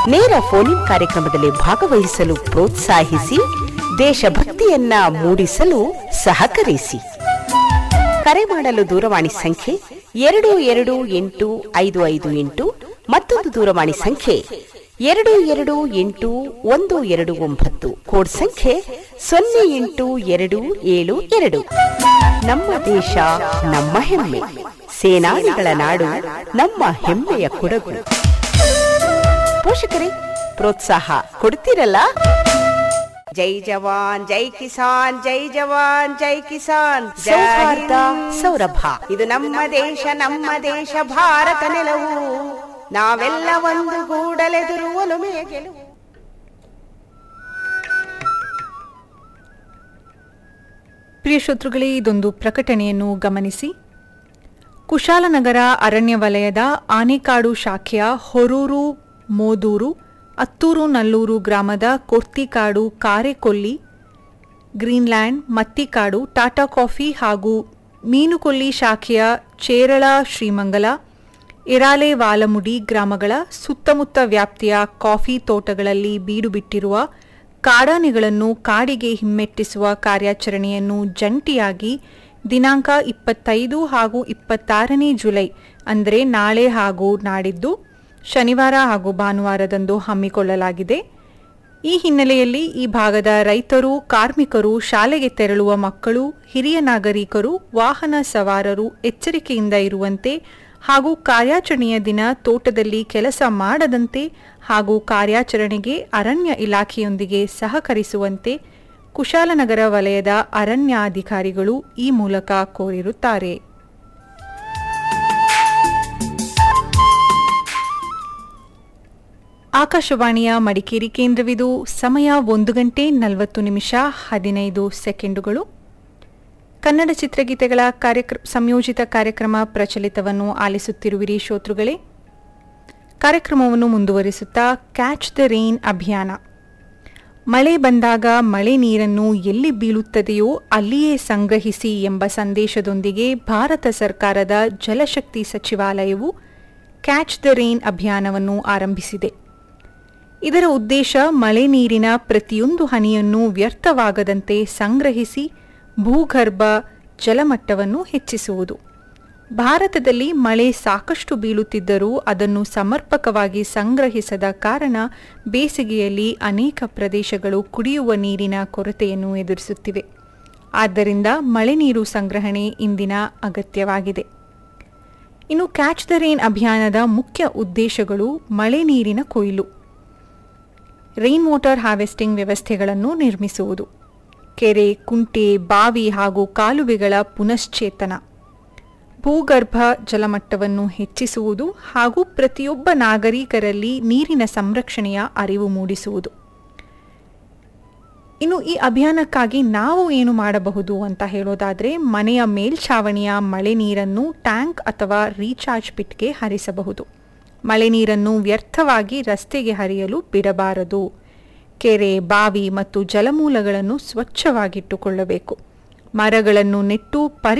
ನೇರ ಫೋನ್ ಕಾರ್ಯಕ್ರಮದಲ್ಲಿ ಭಾಗವಹಿಸಲು ಪ್ರೋತ್ಸಾಹಿಸಿ ದೇಶಭಕ್ತಿಯನ್ನ ಮೂಡಿಸಲು ಸಹಕರಿಸಿ ಕರೆ ಮಾಡಲು ದೂರವಾಣಿ ಸಂಖ್ಯೆ ಎರಡು ಎರಡು ಎಂಟು ಐದು ಐದು ಎಂಟು ಮತ್ತೊಂದು ದೂರವಾಣಿ ಸಂಖ್ಯೆ ಎರಡು ಎರಡು ಎಂಟು ಒಂದು ಎರಡು ಒಂಬತ್ತು ಕೋಡ್ ಸಂಖ್ಯೆ ಸೊನ್ನೆ ಎಂಟು ಎರಡು ಏಳು ಎರಡು ನಮ್ಮ ದೇಶ ನಮ್ಮ ಹೆಮ್ಮೆ ಸೇನಾನಿಗಳ ನಾಡು ನಮ್ಮ ಹೆಮ್ಮೆಯ ಕೊಡಗು ಪೋಷಕರೇ ಪ್ರೋತ್ಸಾಹ ಕೊಡ್ತೀರಲ್ಲ ಜೈ ಜವಾನ್ ಜೈ ಕಿಸಾನ್ ಜೈ ಜವಾನ್ ಜೈ ಕಿಸಾನ್ ಸೌಹಾರ್ದ ಸೌರಭ ಇದು ನಮ್ಮ ದೇಶ ನಮ್ಮ ದೇಶ ಭಾರತ ನೆಲವು ನಾವೆಲ್ಲ ಒಂದು ಗೂಡಲೆದುರು ಒಲುಮೆಯ ಗೆಲುವು ಪ್ರಿಯ ಶ್ರೋತೃಗಳೇ ಇದೊಂದು ಪ್ರಕಟಣೆಯನ್ನು ಗಮನಿಸಿ ಕುಶಾಲನಗರ ಅರಣ್ಯ ವಲಯದ ಆನೆಕಾಡು ಶಾಖೆಯ ಹೊರೂರು ಮೋದೂರು ಅತ್ತೂರು ನಲ್ಲೂರು ಗ್ರಾಮದ ಕೊರ್ತಿಕಾಡು ಕಾರೆಕೊಲ್ಲಿ ಗ್ರೀನ್ಲ್ಯಾಂಡ್ ಮತ್ತಿಕಾಡು ಟಾಟಾ ಕಾಫಿ ಹಾಗೂ ಮೀನುಕೊಲ್ಲಿ ಶಾಖೆಯ ಚೇರಳ ಶ್ರೀಮಂಗಲ ಇರಾಲೆ ವಾಲಮುಡಿ ಗ್ರಾಮಗಳ ಸುತ್ತಮುತ್ತ ವ್ಯಾಪ್ತಿಯ ಕಾಫಿ ತೋಟಗಳಲ್ಲಿ ಬೀಡು ಬಿಟ್ಟಿರುವ ಕಾಡಾನೆಗಳನ್ನು ಕಾಡಿಗೆ ಹಿಮ್ಮೆಟ್ಟಿಸುವ ಕಾರ್ಯಾಚರಣೆಯನ್ನು ಜಂಟಿಯಾಗಿ ದಿನಾಂಕ ಇಪ್ಪತ್ತೈದು ಹಾಗೂ ಇಪ್ಪತ್ತಾರನೇ ಜುಲೈ ಅಂದರೆ ನಾಳೆ ಹಾಗೂ ನಾಡಿದ್ದು ಶನಿವಾರ ಹಾಗೂ ಭಾನುವಾರದಂದು ಹಮ್ಮಿಕೊಳ್ಳಲಾಗಿದೆ ಈ ಹಿನ್ನೆಲೆಯಲ್ಲಿ ಈ ಭಾಗದ ರೈತರು ಕಾರ್ಮಿಕರು ಶಾಲೆಗೆ ತೆರಳುವ ಮಕ್ಕಳು ಹಿರಿಯ ನಾಗರಿಕರು ವಾಹನ ಸವಾರರು ಎಚ್ಚರಿಕೆಯಿಂದ ಇರುವಂತೆ ಹಾಗೂ ಕಾರ್ಯಾಚರಣೆಯ ದಿನ ತೋಟದಲ್ಲಿ ಕೆಲಸ ಮಾಡದಂತೆ ಹಾಗೂ ಕಾರ್ಯಾಚರಣೆಗೆ ಅರಣ್ಯ ಇಲಾಖೆಯೊಂದಿಗೆ ಸಹಕರಿಸುವಂತೆ ಕುಶಾಲನಗರ ವಲಯದ ಅರಣ್ಯಾಧಿಕಾರಿಗಳು ಈ ಮೂಲಕ ಕೋರಿರುತ್ತಾರೆ ಆಕಾಶವಾಣಿಯ ಮಡಿಕೇರಿ ಕೇಂದ್ರವಿದು ಸಮಯ ಒಂದು ಗಂಟೆ ನಲವತ್ತು ನಿಮಿಷ ಹದಿನೈದು ಸೆಕೆಂಡುಗಳು ಕನ್ನಡ ಚಿತ್ರಗೀತೆಗಳ ಕಾರ್ಯಕ್ರ ಸಂಯೋಜಿತ ಕಾರ್ಯಕ್ರಮ ಪ್ರಚಲಿತವನ್ನು ಆಲಿಸುತ್ತಿರುವಿರಿ ಶ್ರೋತೃಗಳೇ ಕಾರ್ಯಕ್ರಮವನ್ನು ಮುಂದುವರಿಸುತ್ತಾ ಕ್ಯಾಚ್ ದ ರೈನ್ ಅಭಿಯಾನ ಮಳೆ ಬಂದಾಗ ಮಳೆ ನೀರನ್ನು ಎಲ್ಲಿ ಬೀಳುತ್ತದೆಯೋ ಅಲ್ಲಿಯೇ ಸಂಗ್ರಹಿಸಿ ಎಂಬ ಸಂದೇಶದೊಂದಿಗೆ ಭಾರತ ಸರ್ಕಾರದ ಜಲಶಕ್ತಿ ಸಚಿವಾಲಯವು ಕ್ಯಾಚ್ ದ ರೈನ್ ಅಭಿಯಾನವನ್ನು ಆರಂಭಿಸಿದೆ ಇದರ ಉದ್ದೇಶ ಮಳೆ ನೀರಿನ ಪ್ರತಿಯೊಂದು ಹನಿಯನ್ನು ವ್ಯರ್ಥವಾಗದಂತೆ ಸಂಗ್ರಹಿಸಿ ಭೂಗರ್ಭ ಜಲಮಟ್ಟವನ್ನು ಹೆಚ್ಚಿಸುವುದು ಭಾರತದಲ್ಲಿ ಮಳೆ ಸಾಕಷ್ಟು ಬೀಳುತ್ತಿದ್ದರೂ ಅದನ್ನು ಸಮರ್ಪಕವಾಗಿ ಸಂಗ್ರಹಿಸದ ಕಾರಣ ಬೇಸಿಗೆಯಲ್ಲಿ ಅನೇಕ ಪ್ರದೇಶಗಳು ಕುಡಿಯುವ ನೀರಿನ ಕೊರತೆಯನ್ನು ಎದುರಿಸುತ್ತಿವೆ ಆದ್ದರಿಂದ ಮಳೆ ನೀರು ಸಂಗ್ರಹಣೆ ಇಂದಿನ ಅಗತ್ಯವಾಗಿದೆ ಇನ್ನು ಕ್ಯಾಚ್ ದ ರೈನ್ ಅಭಿಯಾನದ ಮುಖ್ಯ ಉದ್ದೇಶಗಳು ಮಳೆ ನೀರಿನ ಕೊಯ್ಲು ರೈನ್ ವಾಟರ್ ಹಾರ್ವೆಸ್ಟಿಂಗ್ ವ್ಯವಸ್ಥೆಗಳನ್ನು ನಿರ್ಮಿಸುವುದು ಕೆರೆ ಕುಂಟೆ ಬಾವಿ ಹಾಗೂ ಕಾಲುವೆಗಳ ಪುನಶ್ಚೇತನ ಭೂಗರ್ಭ ಜಲಮಟ್ಟವನ್ನು ಹೆಚ್ಚಿಸುವುದು ಹಾಗೂ ಪ್ರತಿಯೊಬ್ಬ ನಾಗರಿಕರಲ್ಲಿ ನೀರಿನ ಸಂರಕ್ಷಣೆಯ ಅರಿವು ಮೂಡಿಸುವುದು ಇನ್ನು ಈ ಅಭಿಯಾನಕ್ಕಾಗಿ ನಾವು ಏನು ಮಾಡಬಹುದು ಅಂತ ಹೇಳೋದಾದರೆ ಮನೆಯ ಮೇಲ್ಛಾವಣಿಯ ಮಳೆ ನೀರನ್ನು ಟ್ಯಾಂಕ್ ಅಥವಾ ರೀಚಾರ್ಜ್ ಪಿಟ್ಗೆ ಹರಿಸಬಹುದು ಮಳೆ ನೀರನ್ನು ವ್ಯರ್ಥವಾಗಿ ರಸ್ತೆಗೆ ಹರಿಯಲು ಬಿಡಬಾರದು ಕೆರೆ ಬಾವಿ ಮತ್ತು ಜಲಮೂಲಗಳನ್ನು ಸ್ವಚ್ಛವಾಗಿಟ್ಟುಕೊಳ್ಳಬೇಕು ಮರಗಳನ್ನು ನೆಟ್ಟು ಪರಿ